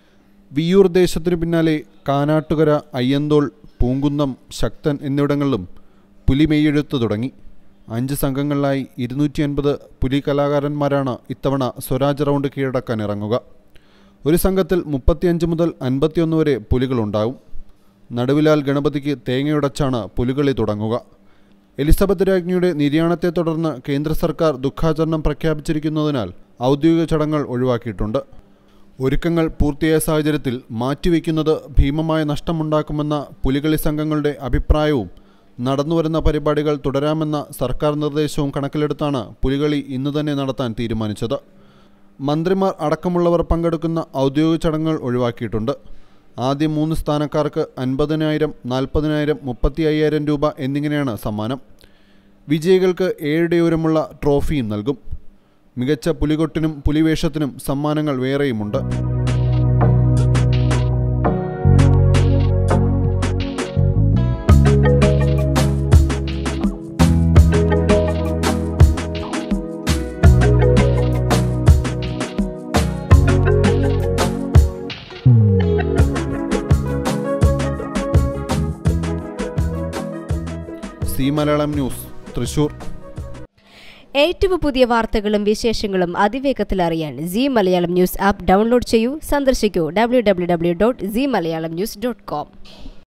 വിയ്യൂർ ദേശത്തിനു പിന്നാലെ കാനാട്ടുകര അയ്യന്തോൾ പൂങ്കുന്നം ശക്തൻ എന്നിവിടങ്ങളിലും പുലി മെയ്യെഴുത്ത് തുടങ്ങി അഞ്ച് സംഘങ്ങളിലായി ഇരുന്നൂറ്റി അൻപത് പുലി കലാകാരന്മാരാണ് ഇത്തവണ സ്വരാജ് റൗണ്ട് കീഴടക്കാൻ ഇറങ്ങുക ഒരു സംഘത്തിൽ മുപ്പത്തിയഞ്ച് മുതൽ അൻപത്തിയൊന്ന് വരെ പുലികളുണ്ടാവും നടുവിലാൽ ഗണപതിക്ക് തേങ്ങയുടച്ചാണ് പുലികളി തുടങ്ങുക എലിസബത്ത് രാജ്ഞിയുടെ നിര്യാണത്തെ തുടർന്ന് കേന്ദ്ര സർക്കാർ ദുഃഖാചരണം പ്രഖ്യാപിച്ചിരിക്കുന്നതിനാൽ ഔദ്യോഗിക ചടങ്ങുകൾ ഒഴിവാക്കിയിട്ടുണ്ട് ഒരുക്കങ്ങൾ പൂർത്തിയായ സാഹചര്യത്തിൽ മാറ്റിവെക്കുന്നത് ഭീമമായ നഷ്ടമുണ്ടാക്കുമെന്ന പുലികളി സംഘങ്ങളുടെ അഭിപ്രായവും നടന്നുവരുന്ന പരിപാടികൾ തുടരാമെന്ന സർക്കാർ നിർദ്ദേശവും കണക്കിലെടുത്താണ് പുലികളി ഇന്ന് തന്നെ നടത്താൻ തീരുമാനിച്ചത് മന്ത്രിമാർ അടക്കമുള്ളവർ പങ്കെടുക്കുന്ന ഔദ്യോഗിക ചടങ്ങുകൾ ഒഴിവാക്കിയിട്ടുണ്ട് ആദ്യ മൂന്ന് സ്ഥാനക്കാർക്ക് അൻപതിനായിരം നാൽപ്പതിനായിരം മുപ്പത്തി അയ്യായിരം രൂപ എന്നിങ്ങനെയാണ് സമ്മാനം വിജയികൾക്ക് ഏഴടി ഉയരമുള്ള ട്രോഫിയും നൽകും മികച്ച പുലികൊട്ടിനും പുലിവേഷത്തിനും സമ്മാനങ്ങൾ വേറെയുമുണ്ട് സി മലയാളം ന്യൂസ് തൃശൂർ ഏറ്റവും പുതിയ വാർത്തകളും വിശേഷങ്ങളും അതിവേഗത്തിൽ അറിയാൻ Zee Malayalam news app download ചെയ്യൂ സന്ദർശിക്കൂ W W W dot Zee Malayalam news dot com